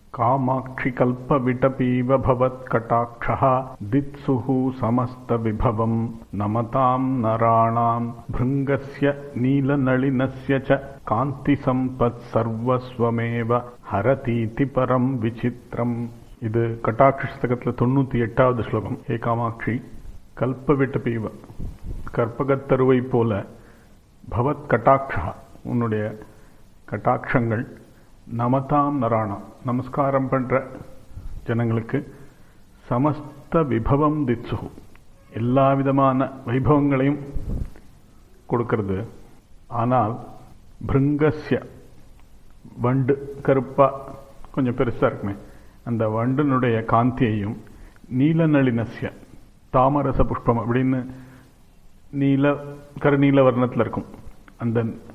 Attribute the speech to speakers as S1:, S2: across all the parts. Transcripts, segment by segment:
S1: कामाक्षिकल्पविटपीव भवत्कटाक्षः दित्सुः समस्तविभवम् नमताम् नराणाम् भृङ्गस्य नीलनളിनस्य च காந்திசம்பத்சர்வஸ்வமேவ ஹரதீதி பரம் விசித்திரம் இது கட்டாட்சி புஸ்தகத்தில் தொண்ணூற்றி எட்டாவது ஸ்லோகம் ஏ காமாட்சி கல்பவிட்ட பீவ கற்பகத்தருவை போல பவத் கட்டாட்சா உன்னுடைய கட்டாட்சங்கள் நமதாம் நராணாம் நமஸ்காரம் பண்ற ஜனங்களுக்கு சமஸ்த விபவம் திட்சு எல்லா விதமான வைபவங்களையும் கொடுக்கிறது ஆனால் பிருங்கஸ்ய வண்டு கருப்பா கொஞ்சம் பெருசா இருக்குமே அந்த வண்டினுடைய காந்தியையும் நீலநளினஸ்ய தாமரச புஷ்பம் அப்படின்னு நீல கருநீல வர்ணத்தில் இருக்கும் அந்த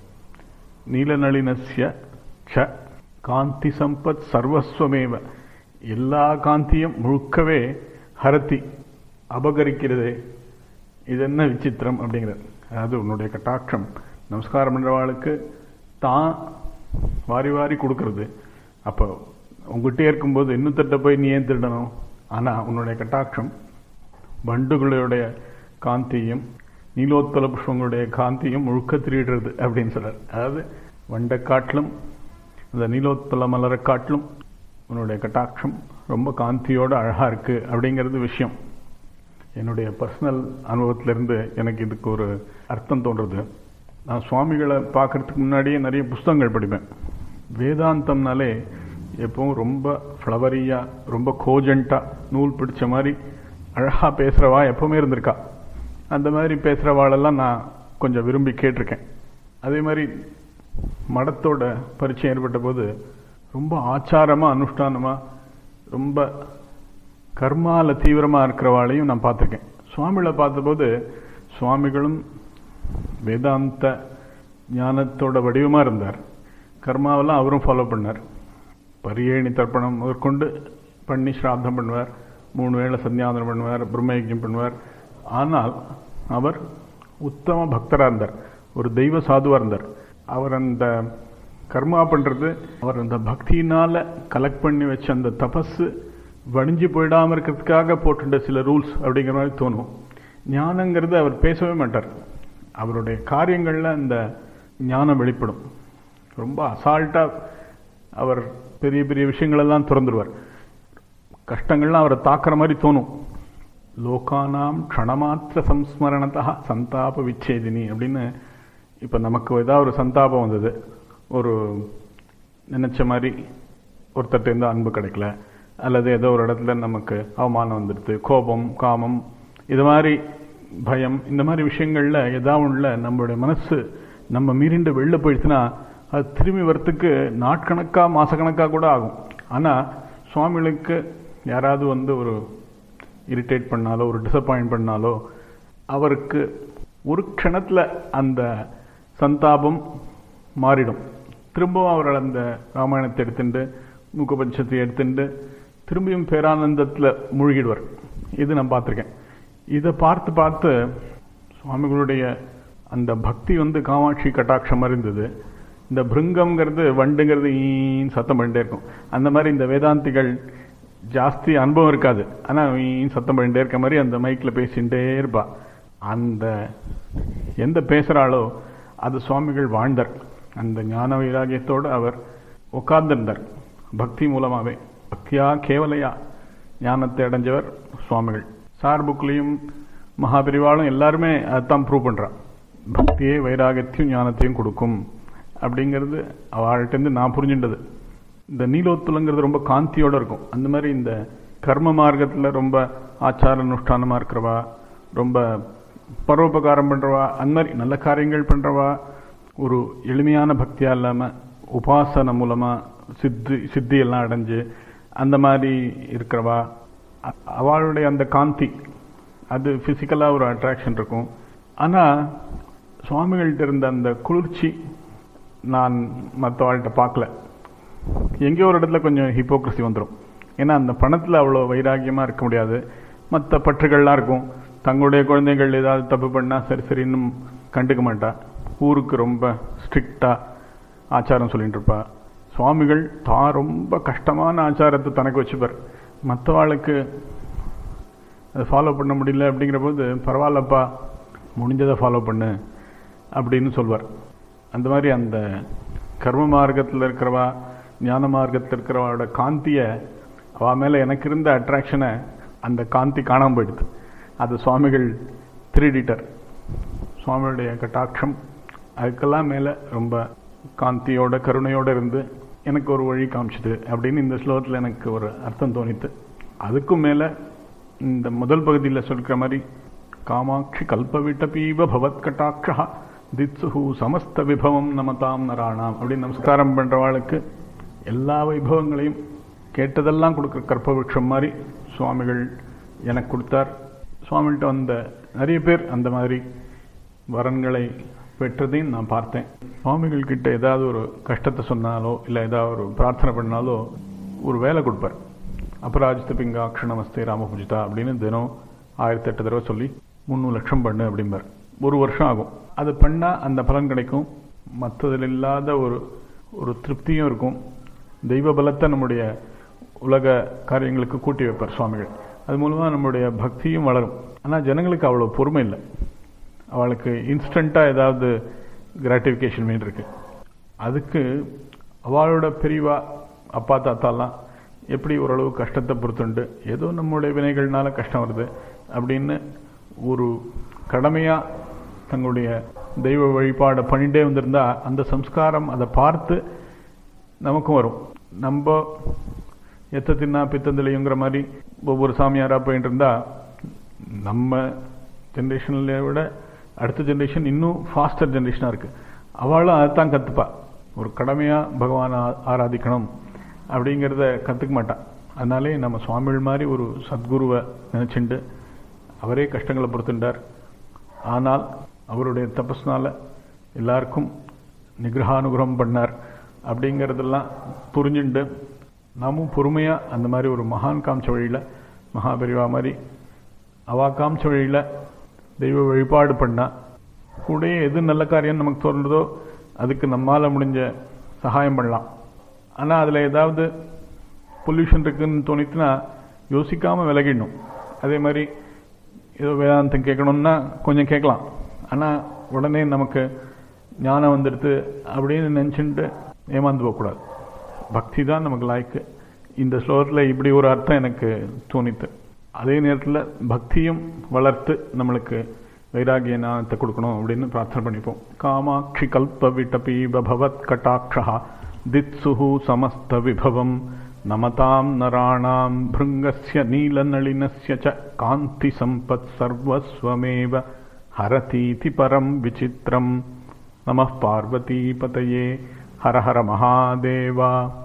S1: நீலநளினஸ்ய ச காந்தி சம்பத் சர்வஸ்வமேவ எல்லா காந்தியும் முழுக்கவே ஹரத்தி அபகரிக்கிறதே இது என்ன விசித்திரம் அப்படிங்கிறது அதாவது உன்னுடைய கட்டாட்சம் நமஸ்காரம் பண்றவாளுக்கு தான் வாரி வாரி கொடுக்கறது அப்போ உங்ககிட்டே இருக்கும்போது இன்னும் தட்ட போய் நீ ஏன் திருடணும் ஆனா உன்னுடைய கட்டாட்சம் வண்டுகளுடைய காந்தியும் நீலோத்தல புஷ்பங்களுடைய காந்தியும் முழுக்க திருடுறது அப்படின்னு சொல்றார் அதாவது வண்டை காட்டிலும் அந்த நீலோத்தல மலரை காட்டிலும் உன்னுடைய கட்டாட்சம் ரொம்ப காந்தியோட அழகா இருக்கு அப்படிங்கிறது விஷயம் என்னுடைய பர்சனல் அனுபவத்திலிருந்து எனக்கு இதுக்கு ஒரு அர்த்தம் தோன்றுறது நான் சுவாமிகளை பார்க்கறதுக்கு முன்னாடியே நிறைய புஸ்தகங்கள் படிப்பேன் வேதாந்தம்னாலே எப்பவும் ரொம்ப ஃப்ளவரியா ரொம்ப கோஜென்ட்டா நூல் பிடிச்ச மாதிரி அழகா பேசுறவா எப்பவுமே இருந்திருக்கா அந்த மாதிரி பேசுறவாளெல்லாம் நான் கொஞ்சம் விரும்பி கேட்டிருக்கேன் அதே மாதிரி மடத்தோட பரிச்சயம் ஏற்பட்ட போது ரொம்ப ஆச்சாரமா அனுஷ்டானமா ரொம்ப கர்மால தீவிரமா இருக்கிறவாளையும் நான் பார்த்துருக்கேன் சுவாமிகளை பார்த்தபோது சுவாமிகளும் வேதாந்த ஞானத்தோட வடிவமா இருந்தார் கர்மாவெல்லாம் அவரும் ஃபாலோ பண்ணார் பரியேணி தர்ப்பணம் முதற்கொண்டு பண்ணி ஸ்ராத்தம் பண்ணுவார் மூணு வேளை சந்தியாதனம் பண்ணுவார் பிரம்மயஜம் பண்ணுவார் ஆனால் அவர் உத்தம பக்தராக இருந்தார் ஒரு தெய்வ சாதுவாக இருந்தார் அவர் அந்த கர்மா பண்றது அவர் அந்த பக்தியினால கலெக்ட் பண்ணி வச்ச அந்த தபஸு வடிஞ்சு போயிடாம இருக்கிறதுக்காக போட்டுட்ட சில ரூல்ஸ் அப்படிங்கிற மாதிரி தோணும் ஞானங்கிறது அவர் பேசவே மாட்டார் அவருடைய காரியங்கள்ல அந்த ஞானம் வெளிப்படும் ரொம்ப அசால்ட்டா அவர் பெரிய பெரிய விஷயங்களெல்லாம் திறந்துருவார் கஷ்டங்கள்லாம் அவரை தாக்குற மாதிரி தோணும் லோகானாம் க்ஷணமாத்திர சம்ஸ்மரணத்தா சந்தாப விச்சேதினி அப்படின்னு இப்போ நமக்கு ஏதாவது ஒரு சந்தாபம் வந்தது ஒரு நினைச்ச மாதிரி ஒருத்தர்கிட்ட அன்பு கிடைக்கல அல்லது ஏதோ ஒரு இடத்துல நமக்கு அவமானம் வந்துடுது கோபம் காமம் இது மாதிரி பயம் இந்த மாதிரி விஷயங்கள்ல ஏதாவது உள்ள நம்மளுடைய மனசு நம்ம மீறிண்டு வெளில போயிடுச்சுன்னா அது திரும்பி வரத்துக்கு நாட்கணக்கா மாசக்கணக்கா கூட ஆகும் ஆனா சுவாமிகளுக்கு யாராவது வந்து ஒரு இரிட்டேட் பண்ணாலோ ஒரு டிசப்பாயிண்ட் பண்ணாலோ அவருக்கு ஒரு க்ஷணத்துல அந்த சந்தாபம் மாறிடும் திரும்பவும் அவர் அந்த ராமாயணத்தை எடுத்துட்டு மூக்கபட்சத்தை எடுத்துட்டு திரும்பியும் பேரானந்தத்தில் மூழ்கிடுவார் இது நான் பார்த்துருக்கேன் இதை பார்த்து பார்த்து சுவாமிகளுடைய அந்த பக்தி வந்து காமாட்சி கட்டாட்சம் இருந்தது இந்த பிருங்கம்ங்கிறது வண்டுங்கிறது ஈன்னு சத்தம் பண்ணிட்டே இருக்கும் அந்த மாதிரி இந்த வேதாந்திகள் ஜாஸ்தி அனுபவம் இருக்காது ஆனால் ஈன்னு சத்தம் பண்ணிட்டே இருக்க மாதிரி அந்த மைக்கில் பேசிகிட்டே இருப்பா அந்த எந்த பேசுகிறாளோ அது சுவாமிகள் வாழ்ந்தார் அந்த ஞான வைராகியத்தோடு அவர் உட்கார்ந்திருந்தார் பக்தி மூலமாகவே பக்தியா கேவலையா ஞானத்தை அடைஞ்சவர் சுவாமிகள் சார் புக்லையும் மகாபிரிவாலும் எல்லாருமே அதான் ப்ரூவ் பண்ணுறான் பக்தியே வைராகத்தையும் ஞானத்தையும் கொடுக்கும் அப்படிங்கிறது அவள்கிட்டருந்து நான் புரிஞ்சுட்டது இந்த நீலோத்துலங்கிறது ரொம்ப காந்தியோட இருக்கும் அந்த மாதிரி இந்த கர்ம மார்க்கத்தில் ரொம்ப ஆச்சார அனுஷ்டானமாக இருக்கிறவா ரொம்ப பரோபகாரம் பண்ணுறவா அந்த மாதிரி நல்ல காரியங்கள் பண்ணுறவா ஒரு எளிமையான பக்தியாக இல்லாமல் உபாசனை மூலமாக சித்தி சித்தி எல்லாம் அடைஞ்சு அந்த மாதிரி இருக்கிறவா அவளுடைய அந்த காந்தி அது ஃபிசிக்கலாக ஒரு அட்ராக்ஷன் இருக்கும் ஆனால் சுவாமிகள்கிட்ட இருந்த அந்த குளிர்ச்சி நான் மற்றவாள்கிட்ட பார்க்கல எங்கேயோ ஒரு இடத்துல கொஞ்சம் ஹிப்போக்ரஸி வந்துடும் ஏன்னா அந்த பணத்தில் அவ்வளோ வைராகியமாக இருக்க முடியாது மற்ற பற்றுகள்லாம் இருக்கும் தங்களுடைய குழந்தைகள் ஏதாவது தப்பு பண்ணால் சரி சரின்னு கண்டுக்க மாட்டா ஊருக்கு ரொம்ப ஸ்ட்ரிக்டாக ஆச்சாரம் சொல்லிட்டு இருப்பா சுவாமிகள் தான் ரொம்ப கஷ்டமான ஆச்சாரத்தை தனக்கு வச்சுப்பார் மற்றவாளுக்கு அதை ஃபாலோ பண்ண முடியல அப்படிங்கிற போது பரவாயில்லப்பா முடிஞ்சதை ஃபாலோ பண்ணு அப்படின்னு சொல்வார் அந்த மாதிரி அந்த கர்ம மார்க்கத்தில் இருக்கிறவா ஞான மார்க்கத்தில் இருக்கிறவாவோட காந்தியை அவ மேலே எனக்கு இருந்த அட்ராக்ஷனை அந்த காந்தி காணாமல் போயிடுது அது சுவாமிகள் திருடிட்டார் சுவாமியுடைய கட்டாட்சம் அதுக்கெல்லாம் மேலே ரொம்ப காந்தியோட கருணையோடு இருந்து எனக்கு ஒரு வழி காமிச்சுது அப்படின்னு இந்த ஸ்லோகத்தில் எனக்கு ஒரு அர்த்தம் தோணித்து அதுக்கும் மேலே இந்த முதல் பகுதியில் சொல்கிற மாதிரி காமாட்சி கல்பவிட்ட பீப பவத் கட்டாட்சா தித்சுஹு சமஸ்த விபவம் நமதாம் நராணாம் அப்படின்னு நமஸ்காரம் பண்ணுறவாளுக்கு எல்லா வைபவங்களையும் கேட்டதெல்லாம் கொடுக்குற கற்பவృక్షம் மாதிரி சுவாமிகள் எனக்கு கொடுத்தார் சுவாமிகிட்ட வந்த நிறைய பேர் அந்த மாதிரி வரன்களை பெற்றதையும் நான் பார்த்தேன் சுவாமிகள் கிட்ட ஏதாவது ஒரு கஷ்டத்தை சொன்னாலோ இல்லை ஏதாவது ஒரு பிரார்த்தனை பண்ணாலோ ஒரு வேலை கொடுப்பார் அபராஜித பிங்காட்ச நமஸ்தே ராமபுஜிதா அப்படின்னு தினம் ஆயிரத்தி எட்டு தடவை சொல்லி முந்நூறு லட்சம் பண்ணு அப்படிம்பார் ஒரு வருஷம் ஆகும் அது பண்ணால் அந்த பலன் கிடைக்கும் மற்றதில் இல்லாத ஒரு ஒரு திருப்தியும் இருக்கும் தெய்வ பலத்தை நம்முடைய உலக காரியங்களுக்கு கூட்டி வைப்பார் சுவாமிகள் அது மூலமாக நம்முடைய பக்தியும் வளரும் ஆனால் ஜனங்களுக்கு அவ்வளோ பொறுமை இல்லை அவளுக்கு இன்ஸ்டண்ட்டாக ஏதாவது கிராட்டிஃபிகேஷன் வேண்டி இருக்கு அதுக்கு அவளோட பெரியவா அப்பா தாத்தாலாம் எப்படி ஓரளவு கஷ்டத்தை பொறுத்துண்டு ஏதோ நம்முடைய வினைகள்னால கஷ்டம் வருது அப்படின்னு ஒரு கடமையாக தங்களுடைய தெய்வ வழிபாடை பண்ணிட்டே வந்திருந்தா அந்த சம்ஸ்காரம் அதை பார்த்து நமக்கும் வரும் நம்ம எத்த தின்னா பித்தந்திலையுங்கிற மாதிரி ஒவ்வொரு சாமியாராக போயிட்டு இருந்தா நம்ம ஜென்ரேஷனில் விட அடுத்த ஜென்ரேஷன் இன்னும் ஃபாஸ்டர் ஜென்ரேஷனாக இருக்குது அவளும் அதைத்தான் கற்றுப்பா ஒரு கடமையாக பகவானை ஆராதிக்கணும் அப்படிங்கிறத கற்றுக்க மாட்டான் அதனாலே நம்ம சுவாமிகள் மாதிரி ஒரு சத்குருவை நினச்சிண்டு அவரே கஷ்டங்களை பொறுத்துட்டார் ஆனால் அவருடைய தபஸ்னால எல்லாருக்கும் நிகிரகானுகிரகம் பண்ணார் அப்படிங்கிறதெல்லாம் புரிஞ்சுண்டு நாமும் பொறுமையாக அந்த மாதிரி ஒரு மகான் காமிச்ச வழியில் மகாபெரிவா மாதிரி அவா காமிச்ச வழியில் தெய்வ வழிபாடு பண்ணால் கூடயே எது நல்ல காரியம் நமக்கு தோன்றதோ அதுக்கு நம்மால் முடிஞ்ச சகாயம் பண்ணலாம் ஆனால் அதில் ஏதாவது பொல்யூஷன் இருக்குன்னு தோணித்துனா யோசிக்காமல் விலகிடணும் அதே மாதிரி ஏதோ வேதாந்தம் கேட்கணும்னா கொஞ்சம் கேட்கலாம் ஆனால் உடனே நமக்கு ஞானம் வந்துடுது அப்படின்னு நினச்சிட்டு ஏமாந்து போகக்கூடாது பக்தி தான் நமக்கு லாய்க்கு இந்த ஸ்லோகத்தில் இப்படி ஒரு அர்த்தம் எனக்கு தோணித்து அதே நேரத்தில் பக்தியும் வளர்த்து நம்மளுக்கு வைராகிய ஞானத்தை கொடுக்கணும் அப்படின்னு பிரார்த்தனை பண்ணிப்போம் காமாட்சி கல்ப விட்டபி பவத் கட்டாட்சா தித்சுஹு சமஸ்த விபவம் நமதாம் நராணாம் பிருங்கஸ்ய நீலநளினஸ்ய ச காந்தி சம்பத் சர்வஸ்வமேவ ஹரதீதி பரம் விசித்திரம் நம பார்வதீபதயே ஹர ஹர மகாதேவா